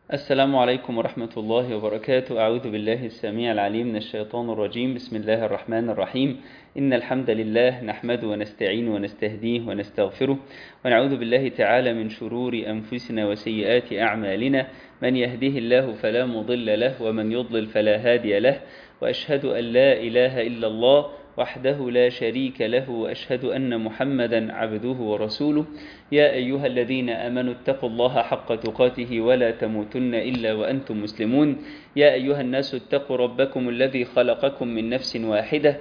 السلام عليكم ورحمة الله وبركاته أعوذ بالله السميع العليم من الشيطان الرجيم بسم الله الرحمن الرحيم إن الحمد لله نحمده ونستعين ونستهديه ونستغفره ونعوذ بالله تعالى من شرور أنفسنا وسيئات أعمالنا من يهده الله فلا مضل له ومن يضلل فلا هادي له وأشهد أن لا إله إلا الله وحده لا شريك له وأشهد أن محمدا عبده ورسوله يا أيها الذين آمنوا اتقوا الله حق تقاته ولا تموتن إلا وأنتم مسلمون يا أيها الناس اتقوا ربكم الذي خلقكم من نفس واحدة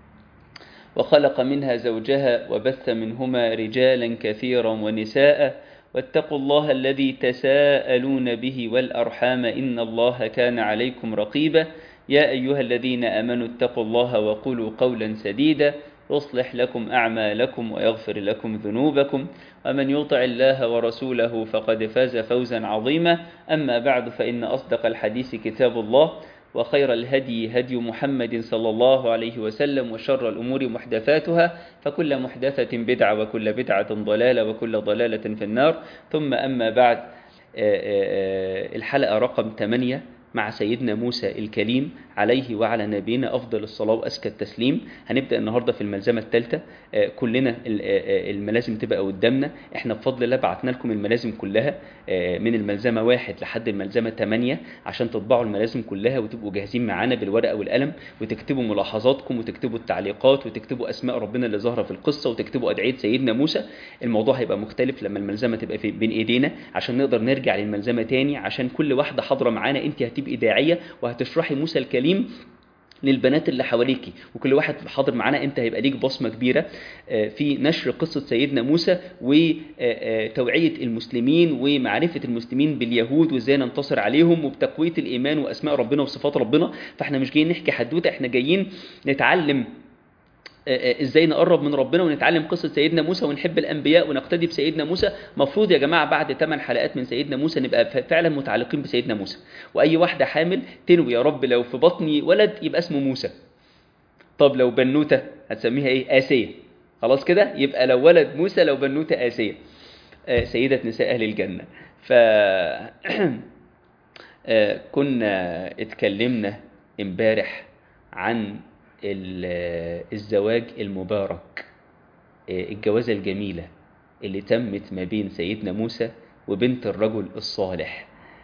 وخلق منها زوجها وبث منهما رجالا كثيرا ونساء واتقوا الله الذي تساءلون به والأرحام إن الله كان عليكم رقيبا يا أيها الذين آمنوا اتقوا الله وقولوا قولا سديدا يصلح لكم أعمالكم ويغفر لكم ذنوبكم ومن يطع الله ورسوله فقد فاز فوزا عظيما أما بعد فإن أصدق الحديث كتاب الله وخير الهدي هدي محمد صلى الله عليه وسلم وشر الأمور محدثاتها فكل محدثة بدعة وكل بدعة ضلالة وكل ضلالة في النار ثم أما بعد الحلقة رقم 8 مع سيدنا موسى الكليم عليه وعلى نبينا أفضل الصلاة وأزكى التسليم هنبدأ النهاردة في الملزمة الثالثة كلنا الملازم تبقى قدامنا احنا بفضل الله بعتنا لكم الملازم كلها من الملزمة واحد لحد الملزمة 8 عشان تطبعوا الملازم كلها وتبقوا جاهزين معانا بالورقة والقلم وتكتبوا ملاحظاتكم وتكتبوا التعليقات وتكتبوا أسماء ربنا اللي ظاهرة في القصة وتكتبوا أدعية سيدنا موسى الموضوع هيبقى مختلف لما الملزمة تبقى في بين إيدينا عشان نقدر نرجع للملزمة تاني عشان كل واحدة حاضرة معانا أنت هتبقي داعية وهتشرحي موسى الكليم للبنات اللي حواليكي وكل واحد حاضر معانا انت هيبقى ليك بصمه كبيره في نشر قصه سيدنا موسى وتوعيه المسلمين ومعرفه المسلمين باليهود وازاي ننتصر عليهم وبتقويه الايمان واسماء ربنا وصفات ربنا فاحنا مش جايين نحكي حدوته احنا جايين نتعلم ازاي نقرب من ربنا ونتعلم قصة سيدنا موسى ونحب الانبياء ونقتدي بسيدنا موسى مفروض يا جماعة بعد 8 حلقات من سيدنا موسى نبقى فعلا متعلقين بسيدنا موسى واي واحدة حامل تنوي يا رب لو في بطني ولد يبقى اسمه موسى طب لو بنوتة هتسميها ايه آسية خلاص كده يبقى لو ولد موسى لو بنوتة آسية سيدة نساء اهل الجنة ف كنا اتكلمنا امبارح عن الزواج المبارك الجوازة الجميلة اللي تمت ما بين سيدنا موسى وبنت الرجل الصالح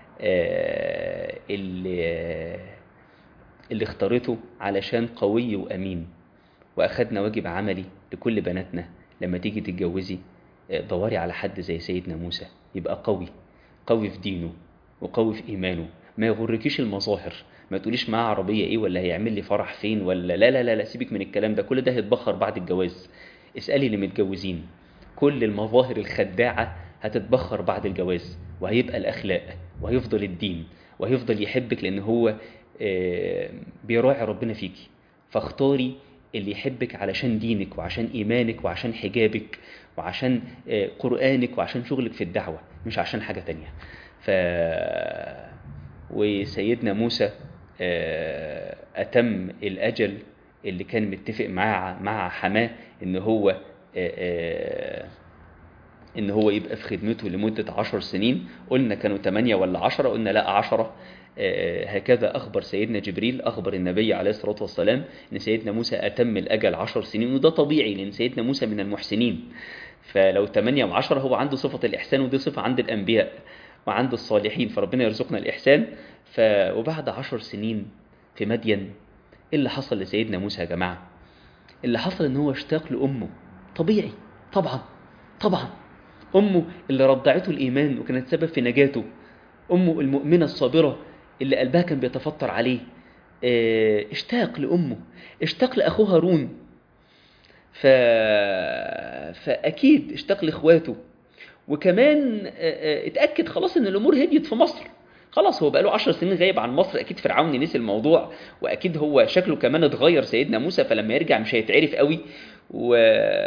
اللي, اللي اختارته علشان قوي وأمين وأخدنا واجب عملي لكل بناتنا لما تيجي تتجوزي دوري على حد زي سيدنا موسى يبقى قوي قوي في دينه وقوي في إيمانه ما يغركيش المظاهر ما تقوليش معاه عربية ايه ولا هيعمل لي فرح فين ولا لا لا لا لا سيبك من الكلام ده كل ده هيتبخر بعد الجواز اسألي اللي متجوزين كل المظاهر الخداعة هتتبخر بعد الجواز وهيبقى الأخلاق وهيفضل الدين وهيفضل يحبك لأن هو بيراعي ربنا فيكي فاختاري اللي يحبك علشان دينك وعشان إيمانك وعشان حجابك وعشان قرآنك وعشان شغلك في الدعوة مش عشان حاجة تانية ف وسيدنا موسى أتم الأجل اللي كان متفق مع مع حماه إن هو إن هو يبقى في خدمته لمدة عشر سنين قلنا كانوا ثمانية ولا عشرة قلنا لا عشرة هكذا أخبر سيدنا جبريل أخبر النبي عليه الصلاة والسلام إن سيدنا موسى أتم الأجل عشر سنين وده طبيعي لأن سيدنا موسى من المحسنين فلو ثمانية وعشرة هو عنده صفة الإحسان ودي صفة عند الأنبياء وعند الصالحين فربنا يرزقنا الإحسان ف... وبعد عشر سنين في مدين إيه اللي حصل لسيدنا موسى يا جماعة اللي حصل إن هو اشتاق لأمه طبيعي طبعا طبعا أمه اللي رضعته الإيمان وكانت سبب في نجاته أمه المؤمنة الصابرة اللي قلبها كان بيتفطر عليه اه... اشتاق لأمه اشتاق لأخوه هارون ف... فأكيد اشتاق لإخواته وكمان اتأكد خلاص ان الامور هديت في مصر خلاص هو بقاله 10 سنين غايب عن مصر اكيد فرعون نسي الموضوع واكيد هو شكله كمان اتغير سيدنا موسى فلما يرجع مش هيتعرف قوي و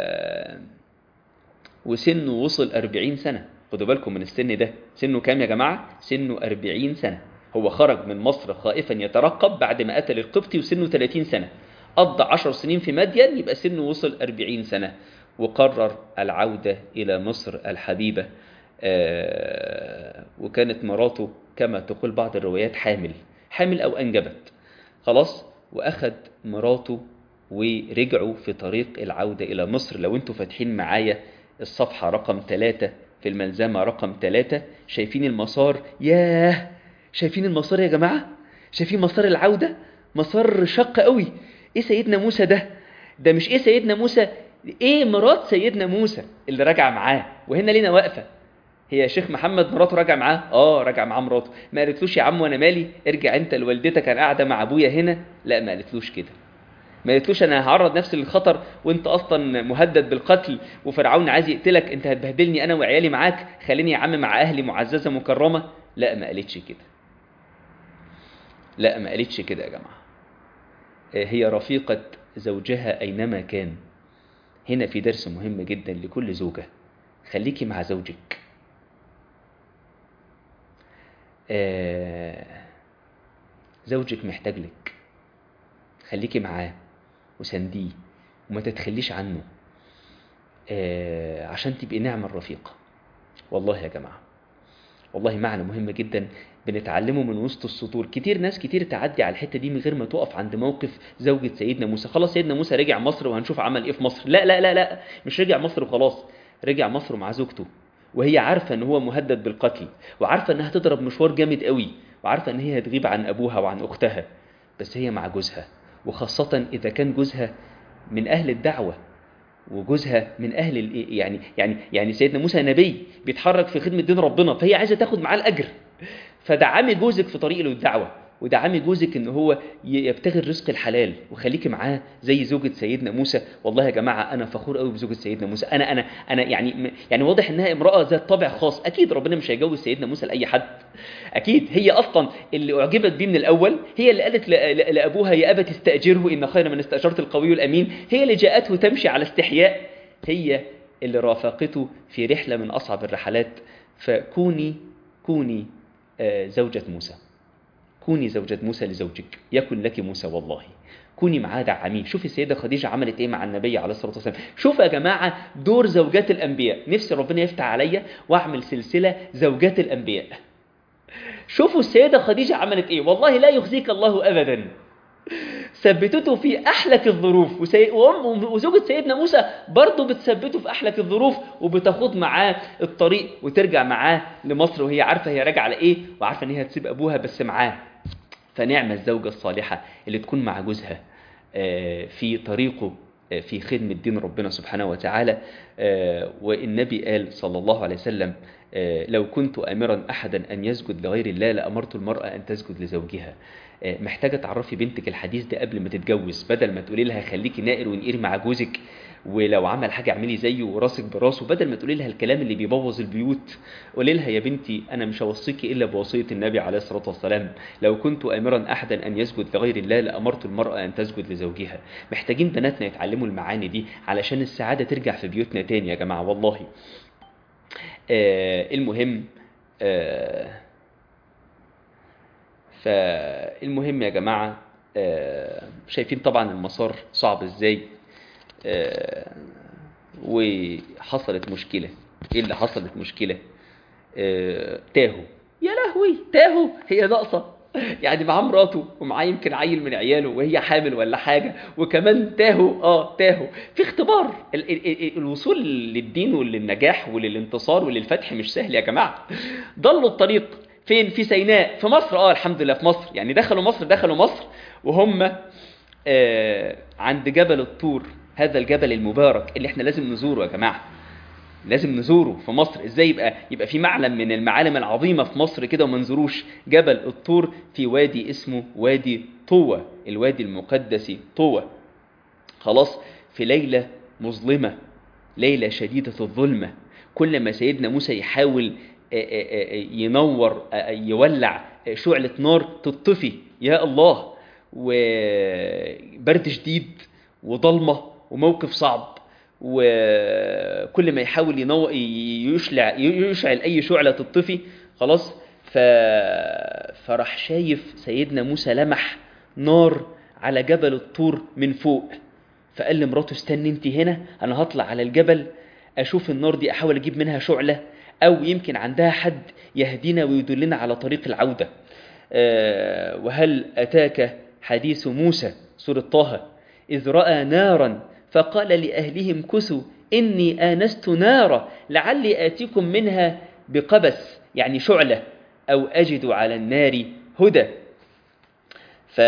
وسنه وصل 40 سنة خدوا بالكم من السن ده سنه كام يا جماعة سنه 40 سنة هو خرج من مصر خائفا يترقب بعد ما قتل القبطي وسنه 30 سنة قضى 10 سنين في مدين يبقى سنه وصل 40 سنة وقرر العودة إلى مصر الحبيبة وكانت مراته كما تقول بعض الروايات حامل حامل أو أنجبت خلاص وأخد مراته ورجعوا في طريق العودة إلى مصر لو انتوا فاتحين معايا الصفحة رقم ثلاثة في الملزمة رقم ثلاثة شايفين المسار ياه شايفين المسار يا جماعة شايفين مسار العودة مسار شق قوي ايه سيدنا موسى ده ده مش ايه سيدنا موسى ايه مرات سيدنا موسى اللي راجعه معاه وهنا لينا واقفه هي يا شيخ محمد مراته راجع معاه اه راجع معاه مراته ما قالتلوش يا عم وانا مالي ارجع انت لوالدتك انا قاعده مع ابويا هنا لا ما قالتلوش كده ما قالتلوش انا هعرض نفسي للخطر وانت اصلا مهدد بالقتل وفرعون عايز يقتلك انت هتبهدلني انا وعيالي معاك خليني يا عم مع اهلي معززه مكرمه لا ما قالتش كده لا ما قالتش كده يا جماعه هي رفيقه زوجها اينما كان هنا في درس مهم جدا لكل زوجه خليكي مع زوجك آه زوجك محتاج لك خليكي معاه وسنديه وما تتخليش عنه آه عشان تبقي نعم الرفيقة والله يا جماعة والله معنى مهم جدا بنتعلمه من وسط السطور كتير ناس كتير تعدي على الحتة دي من غير ما تقف عند موقف زوجة سيدنا موسى خلاص سيدنا موسى رجع مصر وهنشوف عمل ايه في مصر لا لا لا لا مش رجع مصر وخلاص رجع مصر مع زوجته وهي عارفة ان هو مهدد بالقتل وعارفة انها تضرب مشوار جامد قوي وعارفة ان هي هتغيب عن ابوها وعن اختها بس هي مع جوزها وخاصة اذا كان جوزها من اهل الدعوة وجوزها من اهل ال- يعني يعني يعني سيدنا موسى نبي بيتحرك في خدمة دين ربنا فهي عايزة تاخد معاه الاجر فدعمي جوزك في طريق للدعوة ودعمي جوزك ان هو ي- يبتغي الرزق الحلال وخليكي معاه زي زوجة سيدنا موسى والله يا جماعة انا فخور قوي بزوجة سيدنا موسى انا انا انا يعني م- يعني واضح انها امرأة ذات طابع خاص اكيد ربنا مش هيجوز سيدنا موسى لاي حد اكيد هي اصلا اللي اعجبت بيه من الاول هي اللي قالت ل- ل- لابوها يا ابت استاجره ان خير من استاجرت القوي الامين هي اللي جاءته تمشي على استحياء هي اللي رافقته في رحلة من اصعب الرحلات فكوني كوني آه، زوجة موسى كوني زوجة موسى لزوجك يكن لك موسى والله كوني معاه دعميه شوفي السيدة خديجة عملت ايه مع النبي عليه الصلاة والسلام شوفوا يا جماعة دور زوجات الأنبياء نفسي ربنا يفتح عليا وأعمل سلسلة زوجات الأنبياء شوفوا السيدة خديجة عملت ايه والله لا يخزيك الله أبدا ثبتته في أحلك الظروف وسي... وأم- وزوجة سيدنا موسى برضه بتثبته في أحلك الظروف وبتاخد معاه الطريق وترجع معاه لمصر وهي عارفة هي راجعة على إيه وعارفة إن هي هتسيب أبوها بس معاه فنعم الزوجة الصالحة اللي تكون مع جوزها آه، في طريقه آه، في خدمة دين ربنا سبحانه وتعالى آه، والنبي قال صلى الله عليه وسلم آه، لو كنت أمرا أحدا أن يسجد لغير الله لأمرت المرأة أن تسجد لزوجها آه، محتاجة تعرفي بنتك الحديث ده قبل ما تتجوز بدل ما تقولي لها خليكي نائر ونقير مع جوزك ولو عمل حاجة اعملي زيه وراسك براسه بدل ما تقولي لها الكلام اللي بيبوظ البيوت قولي لها يا بنتي أنا مش هوصيكي إلا بوصية النبي عليه الصلاة والسلام لو كنت أمرا أحدا أن يسجد لغير الله لأمرت المرأة أن تسجد لزوجها محتاجين بناتنا يتعلموا المعاني دي علشان السعادة ترجع في بيوتنا تاني يا جماعة والله آه المهم آه فالمهم يا جماعة آه شايفين طبعا المسار صعب ازاي آه وحصلت مشكلة ايه اللي حصلت مشكلة آه تاهوا يا لهوي تاهوا هي ناقصة يعني معاه مراته ومعاه يمكن عيل من عياله وهي حامل ولا حاجة وكمان تاهوا اه تاهوا في اختبار ال ال ال الوصول للدين وللنجاح وللانتصار وللفتح مش سهل يا جماعة ضلوا الطريق فين في سيناء في مصر اه الحمد لله في مصر يعني دخلوا مصر دخلوا مصر وهم آه عند جبل الطور هذا الجبل المبارك اللي احنا لازم نزوره يا جماعه لازم نزوره في مصر ازاي يبقى يبقى في معلم من المعالم العظيمه في مصر كده وما نزوروش جبل الطور في وادي اسمه وادي طوى الوادي المقدس طوى خلاص في ليله مظلمه ليله شديده الظلمه كل ما سيدنا موسى يحاول آه، آه، آه، ينور آه، يولع شعله نار تطفي يا الله وبرد شديد وضلمه وموقف صعب وكل ما يحاول ينو... يشلع يشعل اي شعله تطفي خلاص ف... فراح شايف سيدنا موسى لمح نار على جبل الطور من فوق فقال لمراته استني انت هنا انا هطلع على الجبل اشوف النار دي احاول اجيب منها شعله أو يمكن عندها حد يهدينا ويدلنا على طريق العودة آه، وهل أتاك حديث موسى سورة طه إذ رأى نارا فقال لأهلهم كثوا إني آنست نارا لعلي آتيكم منها بقبس يعني شعلة أو أجد على النار هدى ف...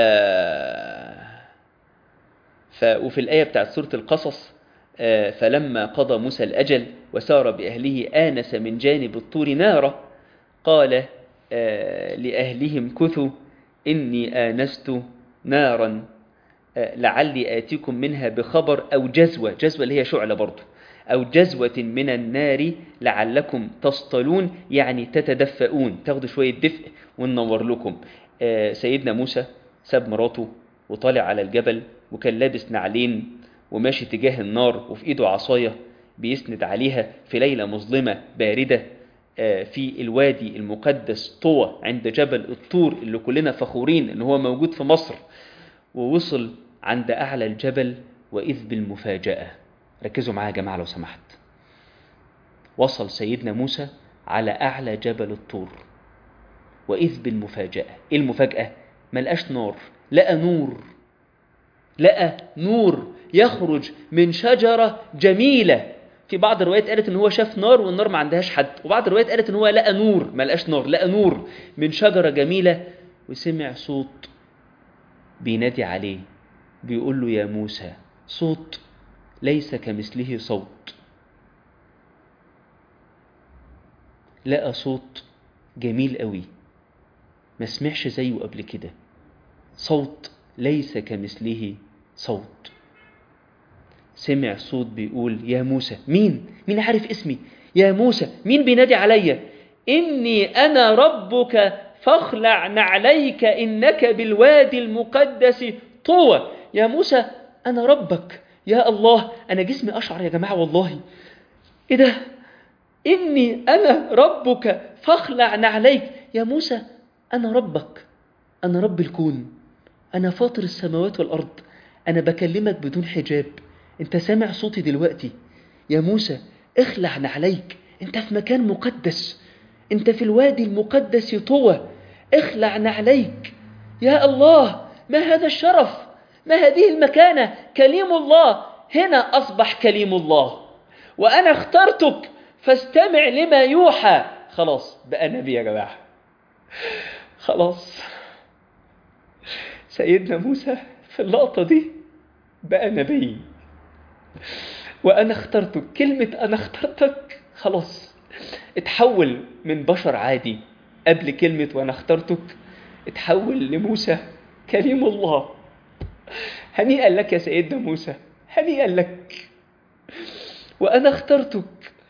ف... وفي الآية بتاعت سورة القصص آه، فلما قضى موسى الأجل وسار بأهله آنس من جانب الطور نارا قال آه، لأهلهم كثوا إني آنست نارا آه، لعلي آتيكم منها بخبر أو جزوة جزوة اللي هي شعلة برضه أو جزوة من النار لعلكم تصطلون يعني تتدفئون تاخدوا شوية دفء وننور لكم آه، سيدنا موسى ساب مراته وطالع على الجبل وكان لابس نعلين وماشي تجاه النار وفي ايده عصاية بيسند عليها في ليلة مظلمة باردة آه، في الوادي المقدس طوى عند جبل الطور اللي كلنا فخورين ان هو موجود في مصر ووصل عند أعلى الجبل وإذ بالمفاجأة ركزوا معايا يا جماعة لو سمحت وصل سيدنا موسى على أعلى جبل الطور وإذ بالمفاجأة إيه المفاجأة؟ ملقاش نار لقى نور لقى نور يخرج من شجرة جميلة في بعض الروايات قالت ان هو شاف نار والنار ما عندهاش حد وبعض الروايات قالت ان هو لقى نور ما لقاش نار لقى نور من شجرة جميلة وسمع صوت بينادي عليه بيقول له يا موسى صوت ليس كمثله صوت لقى صوت جميل قوي ما سمعش زيه قبل كده صوت ليس كمثله صوت سمع صوت بيقول يا موسى مين مين عارف اسمي يا موسى مين بينادي عليا إني أنا ربك فاخلع نعليك إنك بالوادي المقدس طوى يا موسى أنا ربك يا الله أنا جسمي أشعر يا جماعة والله إيه ده إني أنا ربك فاخلع نعليك يا موسى أنا ربك أنا رب الكون أنا فاطر السماوات والأرض أنا بكلمك بدون حجاب أنت سامع صوتي دلوقتي يا موسى اخلع نعليك أنت في مكان مقدس أنت في الوادي المقدس طوى اخلع نعليك يا الله ما هذا الشرف ما هذه المكانة كليم الله هنا أصبح كليم الله وأنا اخترتك فاستمع لما يوحى خلاص بقى نبي يا جماعة خلاص سيدنا موسى في اللقطة دي بقى نبي وأنا اخترتك كلمة أنا اخترتك خلاص اتحول من بشر عادي قبل كلمة وأنا اخترتك اتحول لموسى كليم الله هنيئا لك يا سيدنا موسى هنيئا لك وأنا اخترتك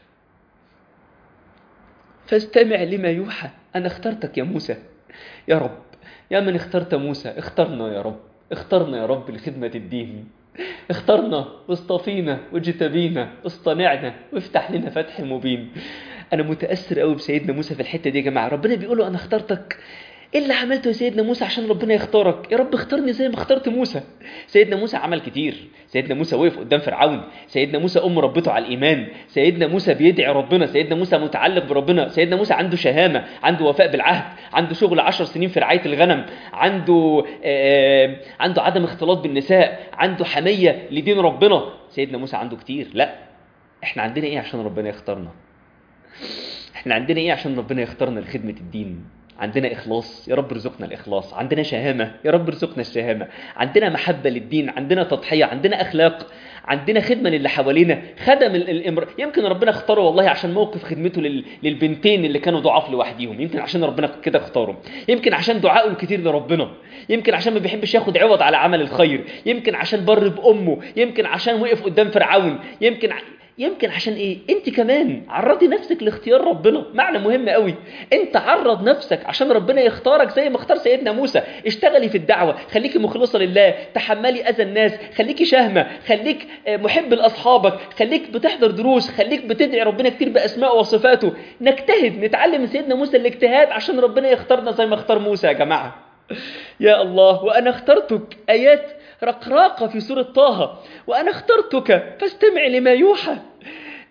فاستمع لما يوحى أنا اخترتك يا موسى يا رب يا من اخترت موسى اخترنا يا رب اخترنا يا رب لخدمة الدين اخترنا واصطفينا واجتبينا واصطنعنا وافتح لنا فتح مبين انا متاثر قوي بسيدنا موسى في الحته دي يا جماعه ربنا بيقول له انا اخترتك ايه اللي عملته يا سيدنا موسى عشان ربنا يختارك يا رب اختارني زي ما اخترت موسى سيدنا موسى عمل كتير سيدنا موسى وقف قدام فرعون سيدنا موسى ام ربته على الايمان سيدنا موسى بيدعي ربنا سيدنا موسى متعلق بربنا سيدنا موسى عنده شهامه عنده وفاء بالعهد عنده شغل عشر سنين في رعايه الغنم عنده آه عنده عدم اختلاط بالنساء عنده حميه لدين ربنا سيدنا موسى عنده كتير لا احنا عندنا ايه عشان ربنا يختارنا احنا عندنا ايه عشان ربنا يختارنا لخدمه الدين عندنا إخلاص يا رب ارزقنا الإخلاص عندنا شهامة يا رب ارزقنا الشهامة عندنا محبة للدين عندنا تضحية عندنا أخلاق عندنا خدمة للي حوالينا خدم الامر يمكن ربنا اختاره والله عشان موقف خدمته لل... للبنتين اللي كانوا ضعاف لوحديهم يمكن عشان ربنا كده اختارهم يمكن عشان دعائه الكتير لربنا يمكن عشان ما بيحبش ياخد عوض على عمل الخير يمكن عشان بر بأمه يمكن عشان وقف قدام فرعون يمكن ع... يمكن عشان ايه انت كمان عرضي نفسك لاختيار ربنا معنى مهم قوي انت عرض نفسك عشان ربنا يختارك زي ما اختار سيدنا موسى اشتغلي في الدعوه خليكي مخلصه لله تحملي اذى الناس خليكي شهمه خليك محب لاصحابك خليك بتحضر دروس خليك بتدعي ربنا كتير باسماء وصفاته نجتهد نتعلم من سيدنا موسى الاجتهاد عشان ربنا يختارنا زي ما اختار موسى يا جماعه يا الله وانا اخترتك ايات رقراقة في سورة طه وأنا اخترتك فاستمع لما يوحى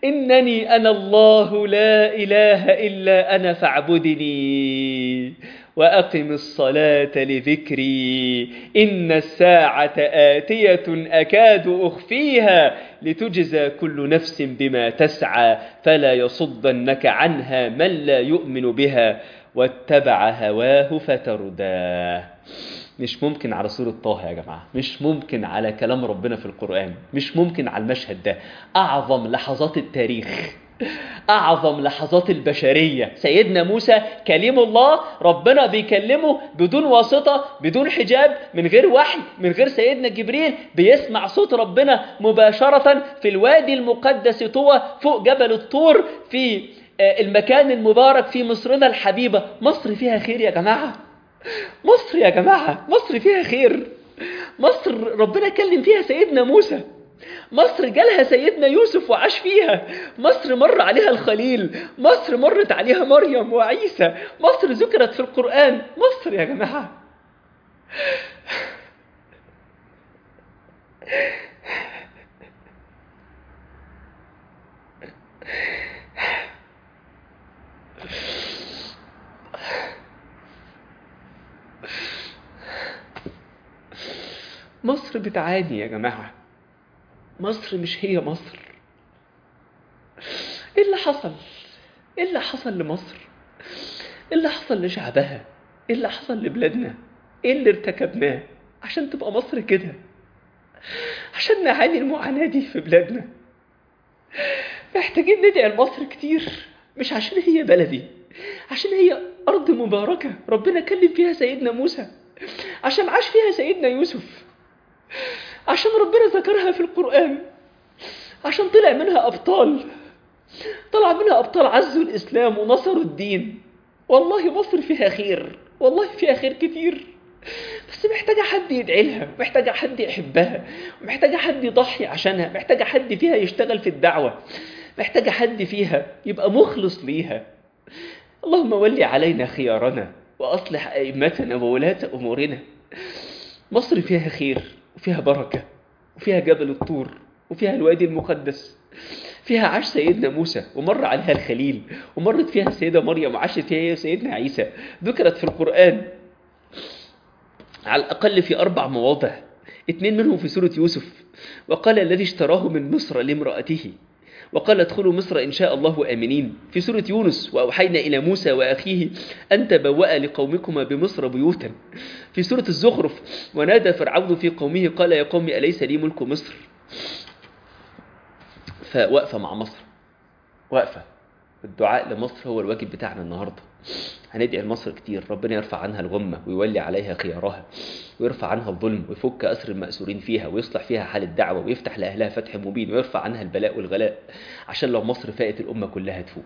إنني أنا الله لا إله إلا أنا فاعبدني وأقم الصلاة لذكري إن الساعة آتية أكاد أخفيها لتجزى كل نفس بما تسعى فلا يصدنك عنها من لا يؤمن بها واتبع هواه فترداه مش ممكن على سورة طه يا جماعة مش ممكن على كلام ربنا في القرآن مش ممكن على المشهد ده أعظم لحظات التاريخ أعظم لحظات البشرية سيدنا موسى كليم الله ربنا بيكلمه بدون واسطة بدون حجاب من غير وحي من غير سيدنا جبريل بيسمع صوت ربنا مباشرة في الوادي المقدس طوى فوق جبل الطور في المكان المبارك في مصرنا الحبيبة مصر فيها خير يا جماعة مصر يا جماعة مصر فيها خير مصر ربنا كلم فيها سيدنا موسى مصر جالها سيدنا يوسف وعاش فيها مصر مر عليها الخليل مصر مرت عليها مريم وعيسى مصر ذكرت في القرآن مصر يا جماعة مصر بتعاني يا جماعة مصر مش هي مصر ايه اللي حصل ايه اللي حصل لمصر ايه اللي حصل لشعبها ايه اللي حصل لبلادنا ايه اللي ارتكبناه عشان تبقى مصر كده عشان نعاني المعاناة دي في بلادنا محتاجين ندعي لمصر كتير مش عشان هي بلدي عشان هي أرض مباركة ربنا كلم فيها سيدنا موسى عشان عاش فيها سيدنا يوسف عشان ربنا ذكرها في القرآن عشان طلع منها أبطال طلع منها أبطال عزوا الإسلام ونصروا الدين والله مصر فيها خير والله فيها خير كتير بس محتاجة حد يدعي لها محتاجة حد يحبها محتاجة حد يضحي عشانها محتاجة حد فيها يشتغل في الدعوة محتاجة حد فيها يبقى مخلص ليها اللهم ولي علينا خيارنا وأصلح أئمتنا وولاة أمورنا مصر فيها خير وفيها بركة وفيها جبل الطور وفيها الوادي المقدس فيها عاش سيدنا موسى ومر عليها الخليل ومرت فيها السيدة مريم وعاشت فيها هي سيدنا عيسى ذكرت في القرآن على الأقل في أربع مواضع اثنين منهم في سورة يوسف وقال الذي اشتراه من مصر لامرأته وقال ادخلوا مصر إن شاء الله آمنين في سورة يونس وأوحينا إلى موسى وأخيه أن تبوأ لقومكما بمصر بيوتا في سورة الزخرف ونادى فرعون في قومه قال يا قوم أليس لي ملك مصر فوقفة مع مصر وقفة الدعاء لمصر هو الواجب بتاعنا النهاردة هندعي لمصر كتير ربنا يرفع عنها الغمة ويولي عليها خيارها ويرفع عنها الظلم ويفك أسر المأسورين فيها ويصلح فيها حال الدعوة ويفتح لأهلها فتح مبين ويرفع عنها البلاء والغلاء عشان لو مصر فاقت الأمة كلها تفوق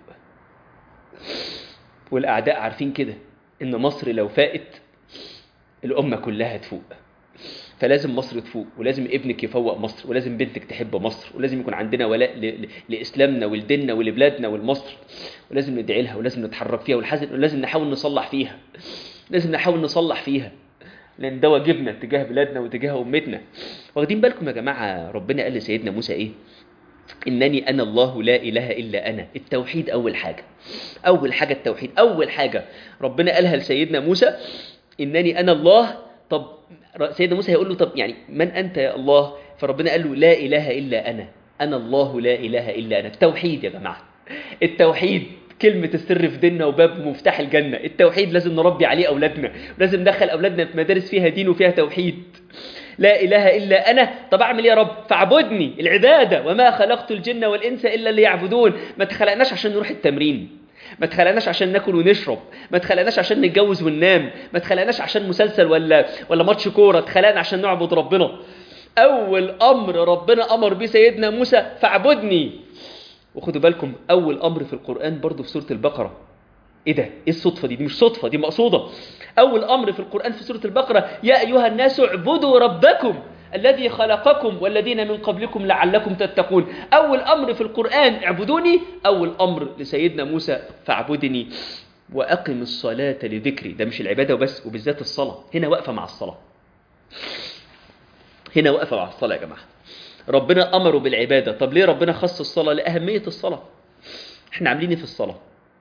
والأعداء عارفين كده إن مصر لو فاقت الأمة كلها تفوق فلازم مصر تفوق ولازم ابنك يفوق مصر ولازم بنتك تحب مصر ولازم يكون عندنا ولاء ل... ل... لإسلامنا ولديننا ولبلادنا ولمصر ولازم ندعي لها ولازم نتحرك فيها ولازم ولازم نحاول نصلح فيها لازم نحاول نصلح فيها لأن ده واجبنا تجاه بلادنا وتجاه أمتنا واخدين بالكم يا جماعة ربنا قال لسيدنا موسى إيه إنني أنا الله لا إله إلا أنا التوحيد أول حاجة أول حاجة التوحيد أول حاجة ربنا قالها لسيدنا موسى إنني أنا الله طب سيدنا موسى هيقول له طب يعني من أنت يا الله فربنا قال له لا إله إلا أنا أنا الله لا إله إلا أنا التوحيد يا جماعة التوحيد كلمة السر في ديننا وباب مفتاح الجنة التوحيد لازم نربي عليه أولادنا لازم ندخل أولادنا في مدارس فيها دين وفيها توحيد لا إله إلا أنا طب أعمل إيه يا رب فاعبدني العبادة وما خلقت الجن والإنس إلا ليعبدون ما تخلقناش عشان نروح التمرين ما تخلقناش عشان ناكل ونشرب ما تخلقناش عشان نتجوز وننام ما تخلقناش عشان مسلسل ولا ولا ماتش كوره اتخلقنا عشان نعبد ربنا اول امر ربنا امر بيه سيدنا موسى فاعبدني وخدوا بالكم اول امر في القران برضه في سوره البقره ايه ده ايه الصدفه دي دي مش صدفه دي مقصوده اول امر في القران في سوره البقره يا ايها الناس اعبدوا ربكم الذي خلقكم والذين من قبلكم لعلكم تتقون أول أمر في القرآن اعبدوني أول أمر لسيدنا موسى فاعبدني وأقم الصلاة لذكري ده مش العبادة وبس وبالذات الصلاة هنا واقفة مع الصلاة هنا واقفة مع الصلاة يا جماعة ربنا امره بالعباده طب ليه ربنا خص الصلاه لاهميه الصلاه احنا عاملين ايه في الصلاه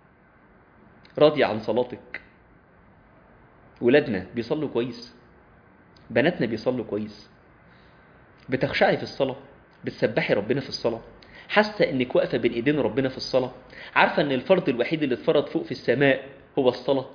راضي عن صلاتك ولادنا بيصلوا كويس بناتنا بيصلوا كويس بتخشعي في الصلاه بتسبحي ربنا في الصلاه حاسه انك واقفه بين ايدين ربنا في الصلاه عارفه ان الفرض الوحيد اللي اتفرض فوق في السماء هو الصلاه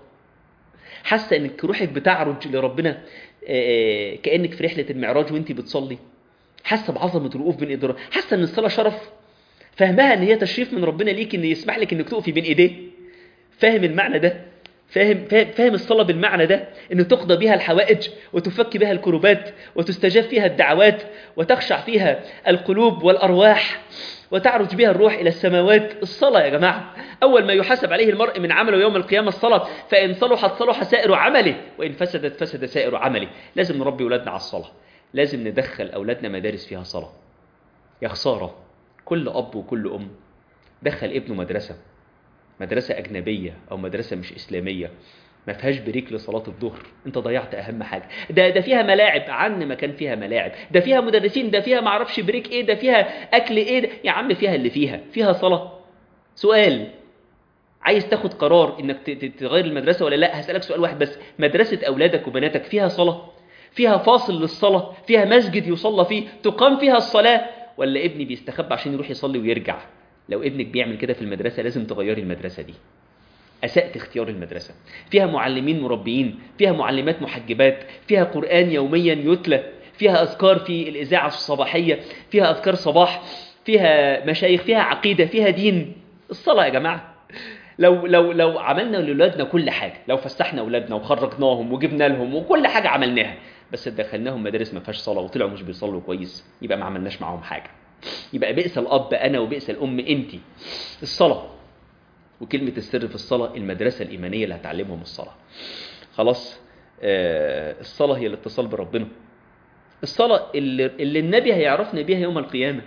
حاسه انك روحك بتعرج لربنا آه، كانك في رحله المعراج وانت بتصلي حاسه بعظمه الوقوف بين ايدين ربنا حاسه ان الصلاه شرف فاهمها ان هي تشريف من ربنا ليك ان يسمح لك انك تقفي بين ايديه فاهم المعنى ده فاهم فاهم, فاهم الصلاه بالمعنى ده ان تقضى بها الحوائج وتفك بها الكروبات وتستجاب فيها الدعوات وتخشع فيها القلوب والارواح وتعرج بها الروح الى السماوات الصلاه يا جماعه اول ما يحاسب عليه المرء من عمله يوم القيامه الصلاه فان صلحت صلح سائر عمله وان فسدت فسد سائر عمله لازم نربي اولادنا على الصلاه لازم ندخل اولادنا مدارس فيها صلاه يا خساره كل اب وكل ام دخل ابنه مدرسه مدرسه اجنبيه او مدرسه مش اسلاميه ما فيهاش بريك لصلاه الظهر انت ضيعت اهم حاجه ده ده فيها ملاعب عن ما كان فيها ملاعب ده فيها مدرسين ده فيها معرفش بريك ايه ده فيها اكل ايه ده يا عم فيها اللي فيها فيها صلاه سؤال عايز تاخد قرار انك ت- ت- تغير المدرسه ولا لا هسالك سؤال واحد بس مدرسه اولادك وبناتك فيها صلاه فيها فاصل للصلاه فيها مسجد يصلى فيه تقام فيها الصلاه ولا ابني بيستخبى عشان يروح يصلي ويرجع لو ابنك بيعمل كده في المدرسه لازم تغيري المدرسه دي أسأت اختيار المدرسة فيها معلمين مربيين فيها معلمات محجبات فيها قرآن يوميا يتلى فيها أذكار في الإذاعة الصباحية فيها أذكار صباح فيها مشايخ فيها عقيدة فيها دين الصلاة يا جماعة لو لو لو عملنا لاولادنا كل حاجه لو فسحنا اولادنا وخرجناهم وجبنا لهم وكل حاجه عملناها بس دخلناهم مدارس ما فيهاش صلاه وطلعوا مش بيصلوا كويس يبقى ما عملناش معاهم حاجه يبقى بئس الاب انا وبئس الام انت الصلاه وكلمة السر في الصلاة المدرسة الإيمانية اللي هتعلمهم الصلاة خلاص آه الصلاة هي الاتصال بربنا الصلاة اللي, اللي النبي هيعرفنا بيها يوم القيامة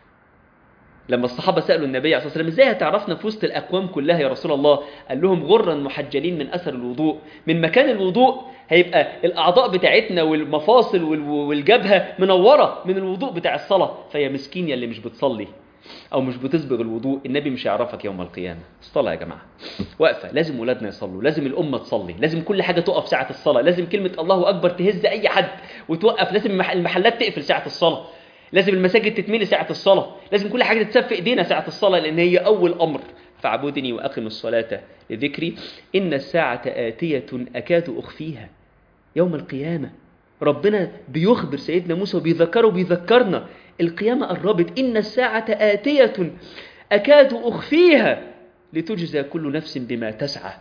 لما الصحابة سألوا النبي عليه الصلاة والسلام ازاي هتعرفنا في وسط الأقوام كلها يا رسول الله قال لهم غرا محجلين من أثر الوضوء من مكان الوضوء هيبقى الأعضاء بتاعتنا والمفاصل وال- والجبهة منورة من الوضوء بتاع الصلاة فيا مسكين يا اللي مش بتصلي او مش بتسبغ الوضوء النبي مش هيعرفك يوم القيامه الصلاه يا جماعه واقفه لازم ولادنا يصلوا لازم الامه تصلي لازم كل حاجه تقف ساعه الصلاه لازم كلمه الله اكبر تهز اي حد وتوقف لازم المح- المحلات تقفل ساعه الصلاه لازم المساجد تتملي ساعه الصلاه لازم كل حاجه تتساب في ايدينا ساعه الصلاه لان هي اول امر فاعبدني واقم الصلاه لذكري ان الساعه اتيه اكاد اخفيها يوم القيامه ربنا بيخبر سيدنا موسى وبيذكره وبيذكرنا القيامة قربت إن الساعة آتية أكاد أخفيها لتجزى كل نفس بما تسعى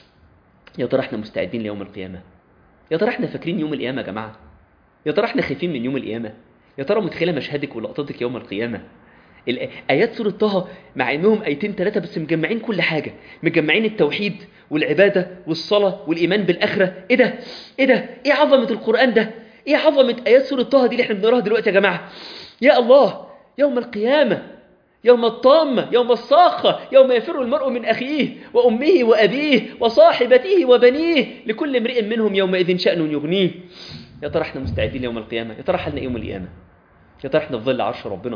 يا ترى احنا مستعدين ليوم القيامة يا ترى احنا فاكرين يوم القيامة يا جماعة يا ترى احنا خايفين من يوم القيامة يا ترى متخيلة مشهدك ولقطتك يوم القيامة الآ- آيات سورة طه مع إنهم آيتين ثلاثة بس مجمعين كل حاجة مجمعين التوحيد والعبادة والصلاة والإيمان بالآخرة إيه ده؟ إيه ده؟ إيه عظمة القرآن ده؟ إيه عظمة آيات سورة طه دي اللي إحنا بنقراها دلوقتي يا جماعة؟ يا الله يوم القيامة يوم الطامة يوم الصاخة يوم يفر المرء من أخيه وأمه وأبيه وصاحبته وبنيه لكل امرئ منهم يومئذ شأن يغنيه يا ترى احنا مستعدين ليوم القيامة يا ترى حالنا يوم القيامة يا ترى احنا في ظل عرش ربنا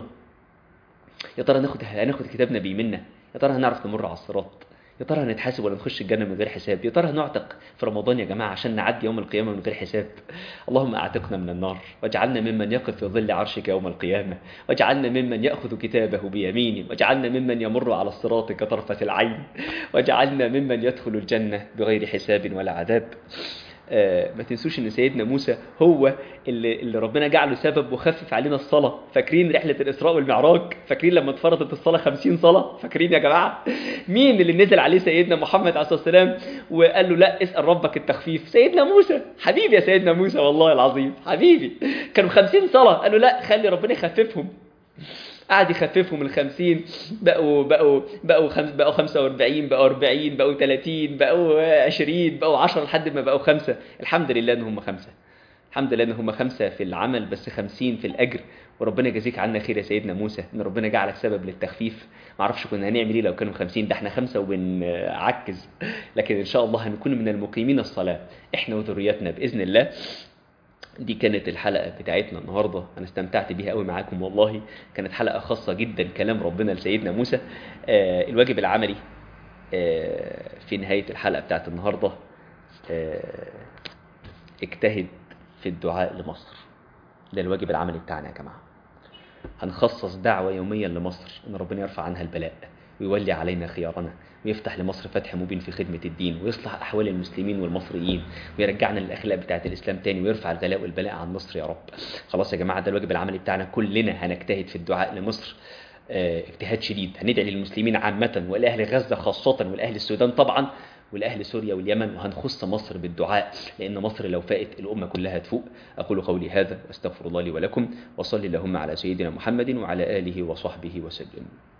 يا ترى هناخد هناخد كتابنا بيمنا يا ترى هنعرف نمر على الصراط يا ترى هنتحاسب ولا نخش الجنة من غير حساب يا ترى هنعتق في رمضان يا جماعة عشان نعدي يوم القيامة من غير حساب اللهم أعتقنا من النار واجعلنا ممن يقف في ظل عرشك يوم القيامة واجعلنا ممن يأخذ كتابه بيمينه واجعلنا ممن يمر على الصراط كطرفة العين واجعلنا ممن يدخل الجنة بغير حساب ولا عذاب آه، ما تنسوش ان سيدنا موسى هو اللي, اللي ربنا جعله سبب وخفف علينا الصلاه فاكرين رحله الاسراء والمعراج فاكرين لما اتفرضت الصلاه 50 صلاه فاكرين يا جماعه مين اللي نزل عليه سيدنا محمد عليه الصلاه والسلام وقال له لا اسال ربك التخفيف سيدنا موسى حبيبي يا سيدنا موسى والله العظيم حبيبي كانوا 50 صلاه قال له لا خلي ربنا يخففهم قعد يخففهم من 50 بقوا بقوا بقوا خمس بقوا 45 بقوا 40 بقوا 30 بقوا 20 بقوا 10 لحد ما بقوا خمسه الحمد لله ان هم خمسه الحمد لله ان هم خمسه في العمل بس 50 في الاجر وربنا يجازيك عنا خير يا سيدنا موسى ان ربنا جعلك سبب للتخفيف ما اعرفش كنا هنعمل ايه لو كانوا 50 ده احنا خمسه وبنعكز لكن ان شاء الله هنكون من المقيمين الصلاه احنا وذرياتنا باذن الله دي كانت الحلقة بتاعتنا النهاردة أنا استمتعت بيها قوي معاكم والله كانت حلقة خاصة جدا كلام ربنا لسيدنا موسى آه الواجب العملي آه في نهاية الحلقة بتاعت النهاردة آه اجتهد في الدعاء لمصر ده الواجب العملي بتاعنا يا جماعة هنخصص دعوة يوميا لمصر إن ربنا يرفع عنها البلاء ويولي علينا خيارنا ويفتح لمصر فتح مبين في خدمة الدين ويصلح أحوال المسلمين والمصريين ويرجعنا للأخلاق بتاعة الإسلام تاني ويرفع الغلاء والبلاء عن مصر يا رب خلاص يا جماعة ده الواجب العملي بتاعنا كلنا هنجتهد في الدعاء لمصر اه اجتهاد شديد هندعي للمسلمين عامة والأهل غزة خاصة والأهل السودان طبعا والأهل سوريا واليمن وهنخص مصر بالدعاء لأن مصر لو فائت الأمة كلها تفوق أقول قولي هذا واستغفر الله لي ولكم وصلي اللهم على سيدنا محمد وعلى آله وصحبه وسلم